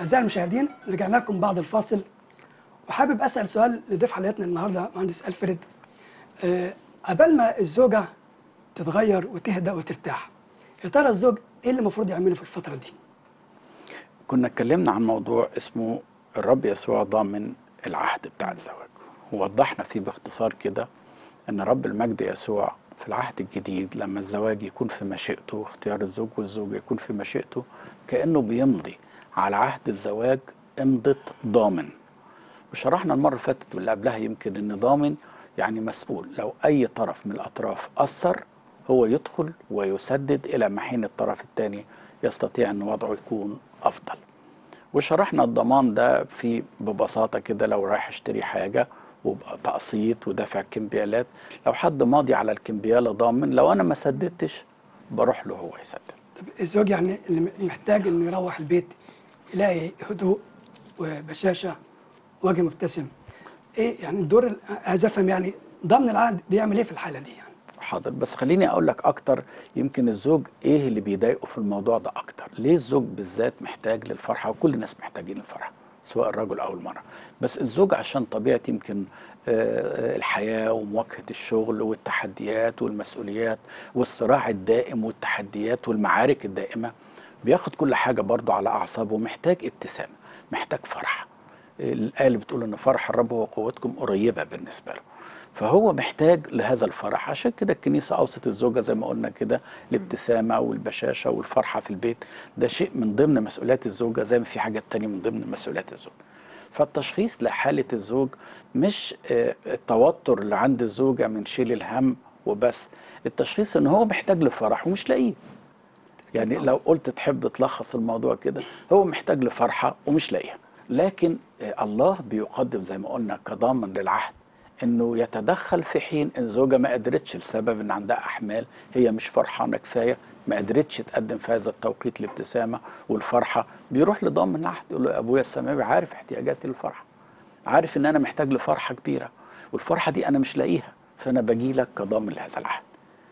أعزائي المشاهدين رجعنا لكم بعد الفاصل وحابب أسأل سؤال لضيف حلقتنا النهاردة مهندس ألفريد آه، قبل ما الزوجة تتغير وتهدأ وترتاح يا ترى الزوج إيه اللي المفروض يعمله في الفترة دي؟ كنا اتكلمنا عن موضوع اسمه الرب يسوع ضامن العهد بتاع الزواج ووضحنا فيه باختصار كده ان رب المجد يسوع في العهد الجديد لما الزواج يكون في مشيئته واختيار الزوج والزوجة يكون في مشيئته كأنه بيمضي على عهد الزواج امضة ضامن وشرحنا المرة اللي فاتت واللي قبلها يمكن ان ضامن يعني مسؤول لو اي طرف من الاطراف اثر هو يدخل ويسدد الى ما حين الطرف الثاني يستطيع ان وضعه يكون افضل وشرحنا الضمان ده في ببساطه كده لو رايح اشتري حاجه وتقسيط ودافع كمبيالات لو حد ماضي على الكمبياله ضامن لو انا ما سددتش بروح له هو يسدد طب الزوج يعني اللي محتاج إنه يروح البيت يلاقي هدوء وبشاشة وجه مبتسم إيه يعني الدور ال- عايز أفهم يعني ضمن العهد بيعمل إيه في الحالة دي يعني؟ حاضر بس خليني اقول لك اكتر يمكن الزوج ايه اللي بيضايقه في الموضوع ده اكتر ليه الزوج بالذات محتاج للفرحه وكل الناس محتاجين الفرحه سواء الرجل او المراه بس الزوج عشان طبيعه يمكن آه، الحياه ومواجهه الشغل والتحديات والمسؤوليات والصراع الدائم والتحديات والمعارك الدائمه بياخد كل حاجه برضه على اعصابه محتاج ابتسامه محتاج فرحه الآية اللي بتقول إن فرح الرب هو قوتكم قريبة بالنسبة له فهو محتاج لهذا الفرح عشان كده الكنيسة أوصت الزوجة زي ما قلنا كده الابتسامة والبشاشة والفرحة في البيت ده شيء من ضمن مسؤوليات الزوجة زي ما في حاجات تانية من ضمن مسؤوليات الزوج فالتشخيص لحالة الزوج مش آه، التوتر اللي عند الزوجة من شيل الهم وبس التشخيص ان هو محتاج لفرح ومش لاقيه يعني لو قلت تحب تلخص الموضوع كده هو محتاج لفرحة ومش لاقيها لكن آه، الله بيقدم زي ما قلنا كضامن للعهد انه يتدخل في حين الزوجه ما قدرتش لسبب ان عندها احمال هي مش فرحانه كفايه ما قدرتش تقدم في هذا التوقيت الابتسامه والفرحه بيروح لضامن العهد يقول له ابويا السماوي عارف احتياجاتي للفرحه عارف ان انا محتاج لفرحه كبيره والفرحه دي انا مش لاقيها فانا باجي لك كضامن لهذا العهد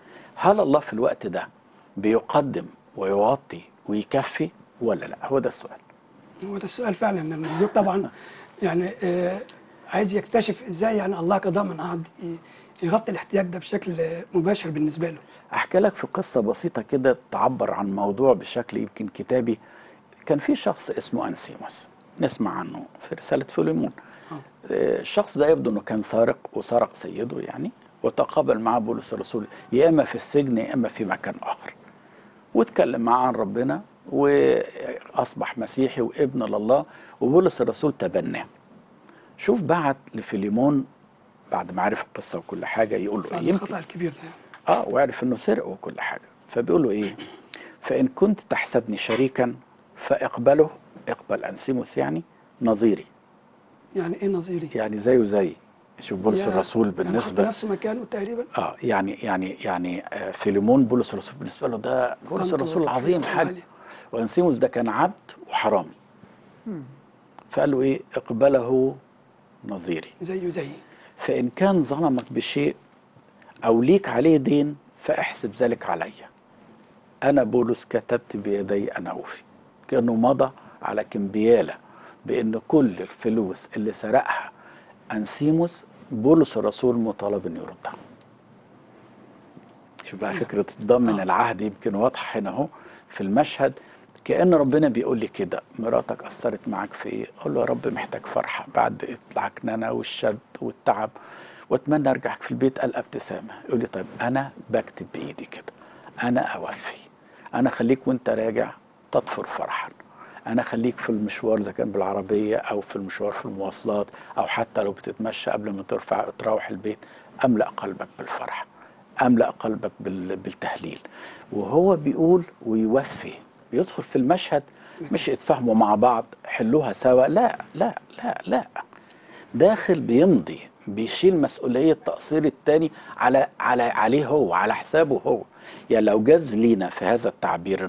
هل الله في الوقت ده بيقدم ويوطي ويكفي ولا لا هو ده السؤال هو ده السؤال فعلا ان الزوج طبعا يعني آه عايز يكتشف ازاي يعني الله كضامن عهد ي- يغطي الاحتياج ده بشكل آه، مباشر بالنسبه له احكي لك في قصه بسيطه كده تعبر عن موضوع بشكل يمكن كتابي كان في شخص اسمه انسيموس نسمع عنه في رساله فيليمون آه. آه، الشخص ده يبدو انه كان سارق وسرق سيده يعني وتقابل معه بولس الرسول يا اما في السجن يا اما في مكان اخر واتكلم معاه عن ربنا واصبح مسيحي وابن لله وبولس الرسول تبناه شوف بعت لفيليمون بعد ما عرف القصه وكل حاجه يقول له بعد إيه؟ الخطا الكبير ده يعني. اه وعرف انه سرق وكل حاجه فبيقول له ايه فان كنت تحسبني شريكا فاقبله اقبل انسيموس يعني نظيري يعني ايه نظيري؟ يعني زيه زي شوف بولس يا- الرسول يعني حط بالنسبه نفسه مكانه تقريبا اه يعني يعني يعني آه، فيليمون بولس الرسول بالنسبه له ده بولس قامته الرسول العظيم وحكمته حاجه عالية. وانسيموس ده كان عبد وحرامي فقال له ايه اقبله نظيري زيه زيي فإن كان ظلمك بشيء أو ليك عليه دين فاحسب ذلك علي أنا بولس كتبت بيدي أنا أوفي كأنه مضى على كمبيالة بأن كل الفلوس اللي سرقها أنسيموس بولس الرسول مطالب أن يردها شوف بقى فكرة ضمن العهد يمكن واضحة هنا أهو في المشهد كأن ربنا بيقول لي كده مراتك أثرت معاك في إيه؟ أقول له يا رب محتاج فرحة بعد العكننة والشد والتعب وأتمنى أرجعك في البيت ألقى ابتسامة يقول لي طيب أنا بكتب بإيدي كده أنا أوفي أنا خليك وأنت راجع تطفر فرحا أنا خليك في المشوار إذا كان بالعربية أو في المشوار في المواصلات أو حتى لو بتتمشى قبل ما ترفع تروح البيت أملأ قلبك بالفرح املا قلبك بال- بالتهليل وهو بيقول ويوفي بيدخل في المشهد مش اتفاهموا مع بعض حلوها سوا لا لا لا لا داخل بيمضي بيشيل مسؤوليه تقصير التاني على على عليه هو على حسابه هو يعني لو جاز لينا في هذا التعبير